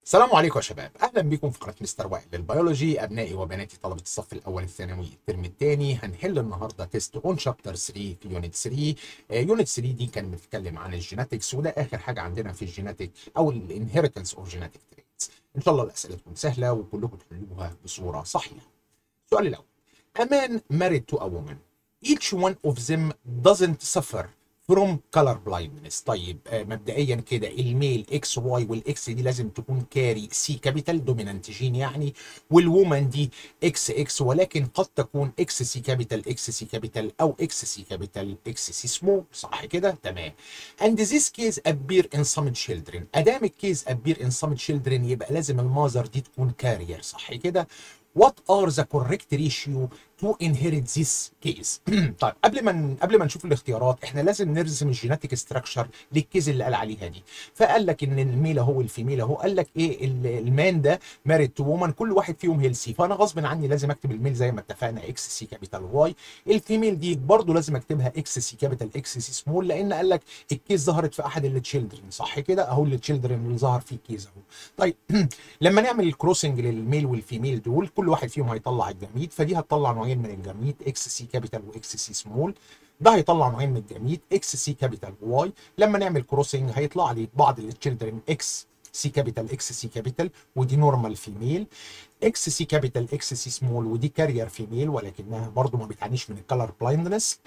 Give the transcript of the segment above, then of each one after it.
السلام عليكم يا شباب اهلا بكم في قناه مستر وائل للبيولوجي ابنائي وبناتي طلبه الصف الاول الثانوي الترم الثاني هنحل النهارده تيست اون شابتر 3 في يونت 3 يونت 3 دي كان بتتكلم عن الجيناتكس وده اخر حاجه عندنا في الجيناتيك او الانهيرتنس اوف جيناتيك تريتس ان شاء الله الاسئله تكون سهله وكلكم تحلوها بصوره صحيحه السؤال الاول A man married to a woman each one of them doesn't suffer from color blindness طيب آه، مبدئيا كده الميل اكس واي والاكس دي لازم تكون كاري سي كابيتال دومينانت جين يعني والوومن دي اكس اكس ولكن قد تكون اكس سي كابيتال اكس سي كابيتال او اكس سي كابيتال اكس سي سمول صح كده تمام and this case appear in some children ادام الكيس appear in some children يبقى لازم الماذر دي تكون كارير صح كده What are the correct ratio to inherit this case؟ طيب قبل ما ن- قبل ما نشوف الاختيارات احنا لازم نرسم الجيناتيك ستراكشر للكيز اللي قال عليها دي فقال لك ان الميل اهو والفيميل اهو قال لك ايه ال- المان ده مارد تو وومن كل واحد فيهم هيلسي فانا غصب عني لازم اكتب الميل زي ما اتفقنا اكس سي كابيتال واي الفيميل دي برضو لازم اكتبها اكس سي كابيتال اكس سي سمول لان قال لك الكيس ظهرت في احد التشيلدرن صح كده اهو التشيلدرن اللي ظهر فيه كيس اهو طيب لما نعمل الكروسنج للميل والفيميل دول كل واحد فيهم هيطلع الجميد فدي هتطلع نوعين من الجميد اكس سي كابيتال واكس سي سمول ده هيطلع نوعين من الجميد اكس سي كابيتال واي لما نعمل كروسنج هيطلع لي بعض التشيلدرن اكس سي كابيتال اكس سي كابيتال ودي نورمال فيميل اكس سي كابيتال اكس سي سمول ودي كارير فيميل ولكنها برضو ما بتعانيش من الكالر بلايندنس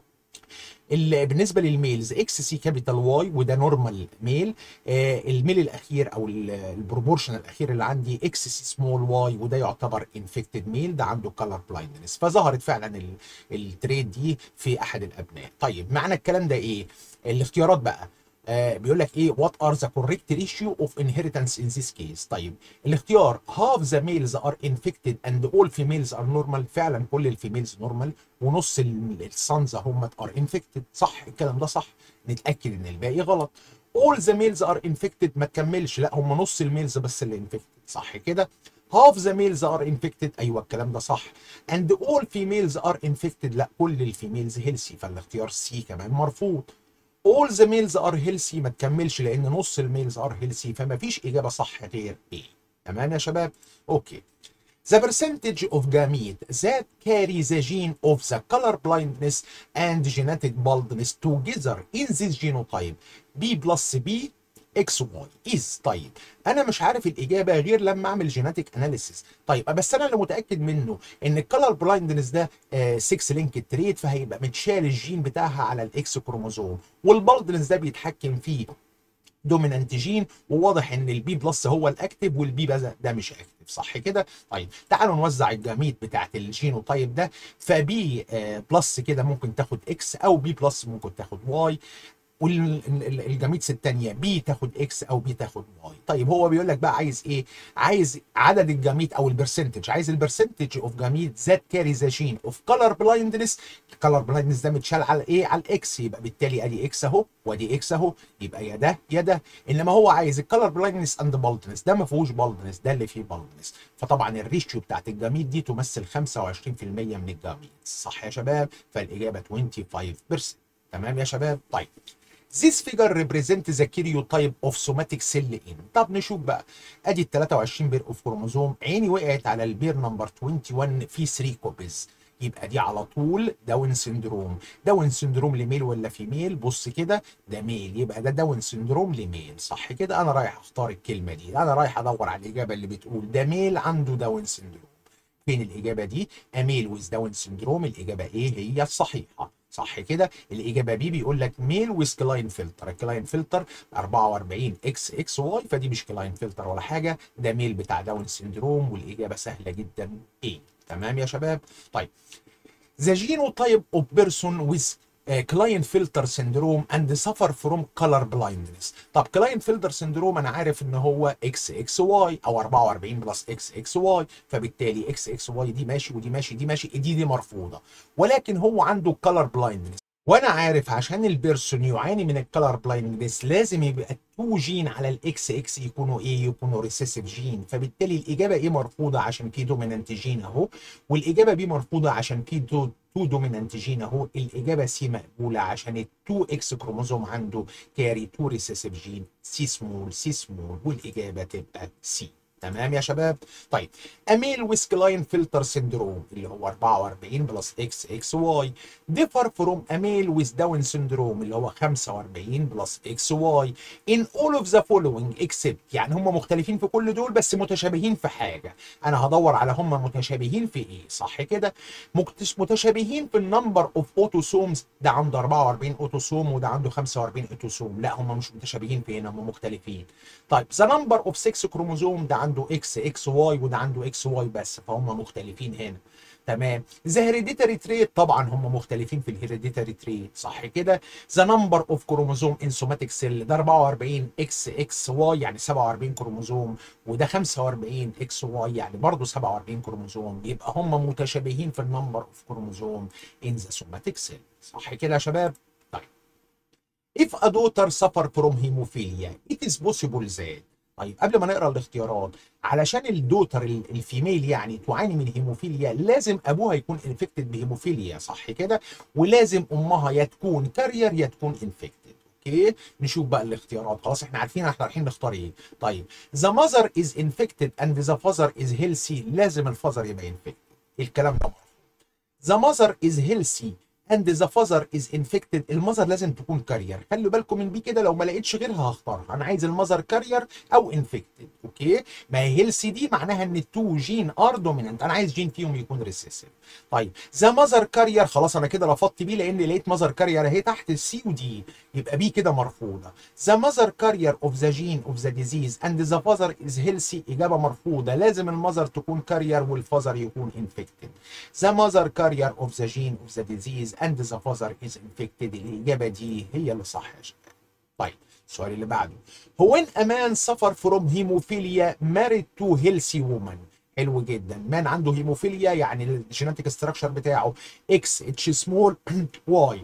ال- بالنسبه للميلز اكس سي كابيتال واي وده نورمال ميل آه الميل الاخير او ال- البروبورشن الاخير اللي عندي اكس سي سمول واي وده يعتبر انفكتد ميل ده عنده كلر بلايندنس فظهرت فعلا ال- التريد دي في احد الابناء طيب معنى الكلام ده ايه الاختيارات بقى آه بيقول لك ايه what are the correct ratio of inheritance in this case طيب الاختيار half the males are infected and all females are normal فعلا كل الفيميلز نورمال ونص السانز هم are infected صح الكلام ده صح نتاكد ان الباقي غلط all the males are infected ما تكملش لا هم نص الميلز بس اللي infected صح كده half the males are infected ايوه الكلام ده صح and all females are infected لا كل الفيميلز هيلسي فالاختيار سي كمان مرفوض all the males are healthy ما تكملش لان نص الميلز are healthy فما فيش اجابه صح غير ايه تمام يا شباب اوكي The percentage of gamete that carry the gene of the color blindness and genetic baldness together in this genotype B plus B اكس واي از طيب انا مش عارف الاجابه غير لما اعمل جيناتيك اناليسيس طيب بس انا اللي متاكد منه ان الكلر بلايندنس ده 6 لينك تريد فهيبقى متشال الجين بتاعها على الاكس كروموزوم والبالدنس ده بيتحكم فيه دومينانت جين وواضح ان البي بلس هو الاكتف والبي ده, ده مش اكتف صح كده طيب تعالوا نوزع الجميد بتاعت الجينوتايب ده فبي آه بلس كده ممكن تاخد اكس او بي بلس ممكن تاخد واي والجميدس الثانيه بي تاخد اكس او بي تاخد واي طيب هو بيقول لك بقى عايز ايه عايز عدد الجميد او البرسنتج عايز البرسنتج اوف جميد ذات كاري ذا جين اوف كلر بلايندنس الكلر بلايندنس ده متشال على ايه على الاكس يبقى بالتالي ادي اكس اهو وادي اكس اهو يبقى يا ده يا ده انما هو عايز الكلر بلايندنس اند بالدنس ده ما فيهوش بالدنس ده اللي فيه بالدنس فطبعا الريشيو بتاعت الجميد دي تمثل 25% من الجميد صح يا شباب فالاجابه 25% تمام يا شباب طيب This figure represents the karyotype of somatic cell in طب نشوف بقى ادي ال 23 بير اوف كروموزوم عيني وقعت على البير نمبر 21 في 3 كوبيز يبقى دي على طول داون سندروم داون سندروم لميل ولا فيميل بص كده ده ميل يبقى ده داون سندروم لميل صح كده انا رايح اختار الكلمه دي انا رايح ادور على الاجابه اللي بتقول ده ميل عنده داون سندروم فين الاجابه دي اميل ويز داون سندروم الاجابه ايه هي الصحيحه صح كده الاجابه بي بيقول لك ميل ويز كلاين فلتر الكلاين فلتر 44 اكس اكس واي فدي مش كلاين فلتر ولا حاجه ده ميل بتاع داون سندروم والاجابه سهله جدا ايه تمام يا شباب طيب the genotype of person with uh, Klinefelter syndrome and suffer from color blindness طب Klinefelter syndrome انا عارف ان هو XXY او 44 بلس XXY فبالتالي XXY دي ماشي ودي ماشي دي ماشي دي دي مرفوضه ولكن هو عنده color blindness وانا عارف عشان البيرسون يعاني من الكلر بلايندنس لازم يبقى التو جين على الاكس اكس يكونوا ايه يكونوا ريسيسيف جين فبالتالي الاجابه ايه مرفوضه عشان في دومينانت جين اهو والاجابه بي مرفوضه عشان في دو تو دومينانت جين اهو الاجابه سي مقبوله عشان التو اكس كروموزوم عنده كاري تو ريسيسيف جين سي سمول سي سمول والاجابه تبقى سي تمام يا شباب طيب اميل ويسكلاين فلتر سيندروم اللي هو 44 بلس اكس اكس واي ديفر فروم اميل ويز داون سيندروم اللي هو 45 بلس اكس واي ان اول اوف ذا فولوينج اكسبت يعني هم مختلفين في كل دول بس متشابهين في حاجه انا هدور على هم متشابهين في ايه صح كده متشابهين في النمبر اوف اوتوسومز ده عنده 44 اوتوسوم وده عنده 45 اوتوسوم لا هم مش متشابهين في هنا هم مختلفين طيب ذا نمبر اوف 6 كروموزوم ده عنده اكس اكس واي وده عنده اكس واي بس فهم مختلفين هنا تمام ذا هيريديتاري تريت طبعا هم مختلفين في الهيريديتاري تريت صح كده ذا نمبر اوف كروموزوم ان سوماتيك سيل ده 44 اكس اكس واي يعني 47 كروموزوم وده 45 اكس واي يعني برضه 47 كروموزوم يبقى هم متشابهين في النمبر اوف كروموزوم ان ذا سوماتيك سيل صح كده يا شباب طيب if a daughter suffer from hemophilia it is possible that طيب قبل ما نقرا الاختيارات علشان الدوتر الفيميل يعني تعاني من هيموفيليا لازم ابوها يكون انفكتد بهيموفيليا صح كده ولازم امها يا تكون كارير يا تكون انفكتد اوكي نشوف بقى الاختيارات خلاص احنا عارفين احنا رايحين نختار ايه طيب ذا ماذر از انفكتد اند ذا فازر از هيلثي لازم الفازر يبقى انفكتد الكلام ده ذا ماذر از هيلثي اند ذا فازر از انفكتد المذر لازم تكون كارير خلوا بالكم من دي كده لو ما لقيتش غيرها هختارها انا عايز المذر كارير او انفكتد اوكي ما هي هيلثي دي معناها ان التو جين ار دوميننت انا عايز جين فيهم يكون ريسيسيف طيب ذا مذر كارير خلاص انا كده رفضت بيه لان لقيت مذر كارير اهي تحت السي ودي يبقى بي كده مرفوضه ذا مذر كارير اوف ذا جين اوف ذا ديزيز اند ذا فازر از هيلثي اجابه مرفوضه لازم المذر تكون كارير والفازر يكون انفكتد ذا مذر كارير اوف ذا جين اوف ذا ديزيز اند ذا فازر از انفكتد الاجابه دي هي اللي صح يا شباب طيب السؤال اللي بعده هو ان امان سفر فروم هيموفيليا ماريد تو هيلثي وومن حلو جدا مان عنده هيموفيليا يعني الجينيتيك ستراكشر بتاعه اكس اتش سمول واي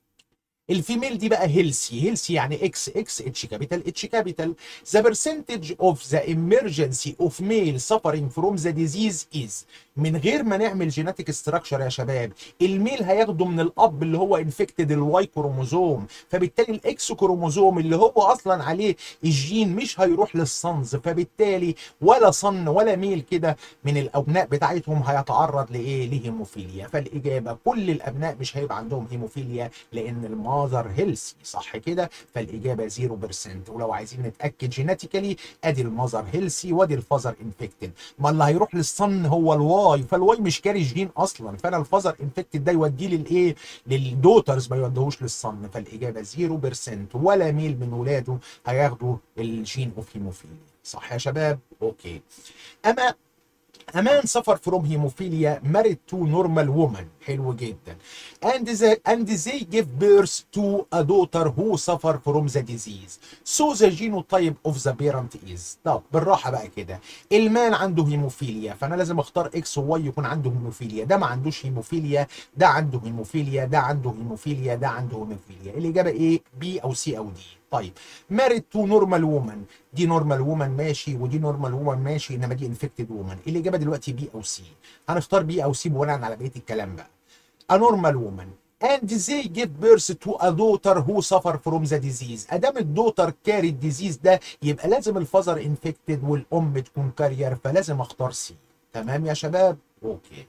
الفيميل دي بقى هيلسي هيلسي يعني اكس اكس اتش كابيتال اتش كابيتال ذا برسنتج اوف ذا emergency اوف ميل suffering فروم ذا ديزيز از من غير ما نعمل جيناتيك ستراكشر يا شباب الميل هياخده من الاب اللي هو انفكتد الواي كروموزوم فبالتالي الاكس كروموزوم اللي هو اصلا عليه الجين مش هيروح للصنز فبالتالي ولا صن ولا ميل كده من الابناء بتاعتهم هيتعرض لايه لهيموفيليا فالاجابه كل الابناء مش هيبقى عندهم هيموفيليا لان الماذر هيلثي صح كده فالاجابه 0% ولو عايزين نتاكد جيناتيكالي ادي الماذر هيلثي وادي الفازر انفكتد ما اللي هيروح للصن هو الواي فالواي مش كاري جين اصلا فانا الفازر انفكتد ده يوديه للايه للدوترز ما يوديهوش للصن فالاجابه 0% ولا ميل من ولاده هياخدوا الجين اوف هيموفيليا صح يا شباب اوكي اما امان سفر فروم هيموفيليا ماريد تو نورمال وومن حلو جدا and the and they give birth to a daughter who suffer from the disease so the genotype of the parent is طب بالراحه بقى كده المان عنده هيموفيليا فانا لازم اختار اكس وواي يكون عنده هيموفيليا ده ما عندوش هيموفيليا ده عنده هيموفيليا ده عنده هيموفيليا ده عنده هيموفيليا الاجابه ايه بي او سي او دي طيب ماريد تو نورمال وومن دي نورمال وومن ماشي ودي نورمال وومن ماشي انما دي انفكتد وومن الاجابه دلوقتي بي او سي هنختار بي او سي بناء على بقيه الكلام بقى a normal woman and they give birth to a daughter who suffer from the disease ادام الدوتر كاري الديزيز ده يبقى لازم الفازر انفكتد والام تكون كارير فلازم اختار سي تمام يا شباب اوكي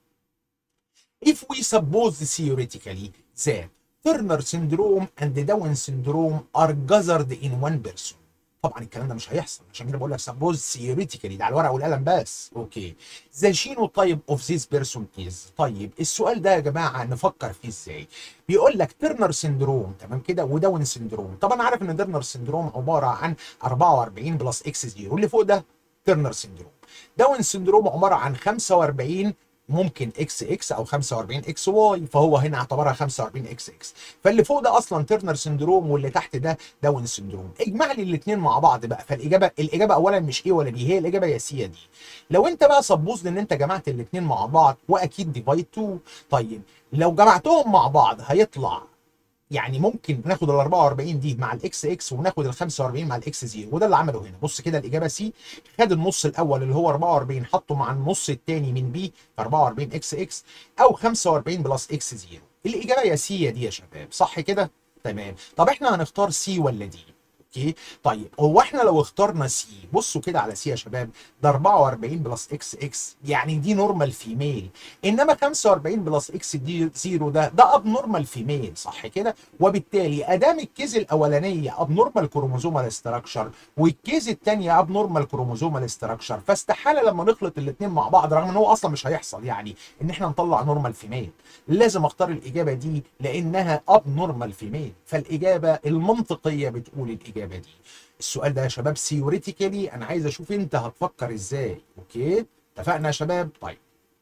if we suppose theoretically that Turner syndrome and Down syndrome are gathered in one person طبعا الكلام ده مش هيحصل عشان كده بقول لك سبوز ثيوريتيكالي ده على الورقه والقلم بس اوكي ذا جينوتايب اوف ذيس بيرسون از طيب السؤال ده يا جماعه نفكر فيه ازاي بيقول لك ترنر سندروم تمام كده وداون سندروم طبعا انا عارف ان ترنر سندروم عباره عن 44 بلس اكس 0 واللي فوق ده ترنر سندروم داون سندروم عباره عن 45 ممكن اكس اكس او 45 اكس واي فهو هنا اعتبرها 45 اكس اكس فاللي فوق ده اصلا ترنر سندروم واللي تحت ده داون سندروم اجمع لي الاثنين مع بعض بقى فالاجابه الاجابه اولا مش ايه ولا بي هي الاجابه يا سي يا دي لو انت بقى سبوز ان انت جمعت الاثنين مع بعض واكيد ديفايد 2 طيب لو جمعتهم مع بعض هيطلع يعني ممكن ناخد ال 44 دي مع الاكس اكس وناخد ال 45 مع الاكس زيرو وده اللي عمله هنا بص كده الاجابه سي خد النص الاول اللي هو 44 حطه مع النص الثاني من بي 44 اكس اكس او 45 بلس اكس زيرو الاجابه يا سي يا دي يا شباب صح كده تمام طب احنا هنختار سي ولا دي اوكي طيب هو احنا لو اخترنا سي بصوا كده على سي يا شباب ده 44 بلس اكس اكس يعني دي نورمال فيميل انما 45 بلس اكس دي زيرو ده ده اب نورمال فيميل صح كده وبالتالي ادام الكيز الاولانيه اب نورمال كروموزومال استراكشر والكيز الثانيه اب نورمال كروموزومال استراكشر فاستحاله لما نخلط الاثنين مع بعض رغم ان هو اصلا مش هيحصل يعني ان احنا نطلع نورمال فيميل لازم اختار الاجابه دي لانها اب نورمال فيميل فالاجابه المنطقيه بتقول الاجابه دي السؤال ده يا شباب ثيوريتيكالي انا عايز اشوف انت هتفكر ازاي اوكي اتفقنا يا شباب طيب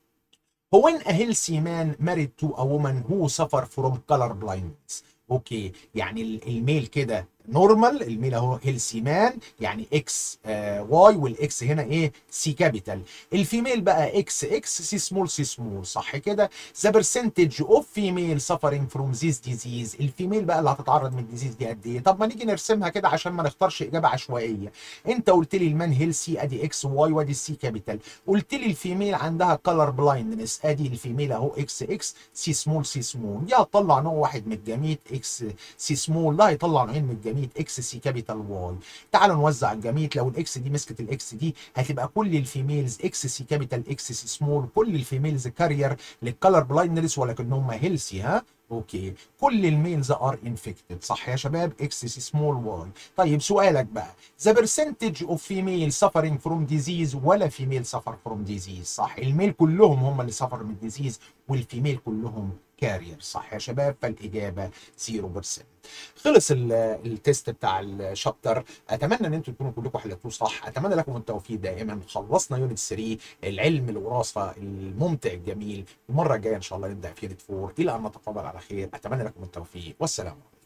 هو when a healthy man married to a woman who suffer from color blindness اوكي يعني الميل كده نورمال الميل اهو هيلسي مان يعني اكس آه واي والاكس هنا ايه سي كابيتال الفيميل بقى اكس اكس سي سمول سي سمول صح كده ذا برسنتج اوف فيميل سفرنج فروم ذيس ديزيز الفيميل بقى اللي هتتعرض من الديزيز دي قد ايه طب ما نيجي نرسمها كده عشان ما نختارش اجابه عشوائيه انت قلت لي المان هيلسي ادي اكس واي وادي السي كابيتال قلت لي الفيميل عندها كلر بلايندنس ادي الفيميل اهو اكس اكس سي سمول سي سمول يا هتطلع نوع واحد من الجميد اكس سي سمول لا هيطلع نوعين من الجميد اكس سي كابيتال واي تعالوا نوزع الجميد لو الاكس دي مسكت الاكس دي هتبقى كل الفيميلز اكس سي كابيتال اكس سي سمول كل الفيميلز كارير للكالر بلايندنس ولكنهم هيلسي ها اوكي كل الميلز ار انفكتد صح يا شباب اكس سي سمول واي طيب سؤالك بقى ذا برسنتج اوف فيميل سفرنج فروم ديزيز ولا فيميل سفر فروم ديزيز صح الميل كلهم هم اللي سفر من ديزيز والفيميل كلهم كارير صح يا شباب فالاجابه 0% خلص التيست بتاع الشابتر اتمنى ان انتم تكونوا كلكم حليتوه صح اتمنى لكم التوفيق دائما خلصنا يونت 3 العلم الوراثه الممتع الجميل المره الجايه ان شاء الله نبدا في يونت 4 الى ان نتقابل على خير اتمنى لكم التوفيق والسلام عليكم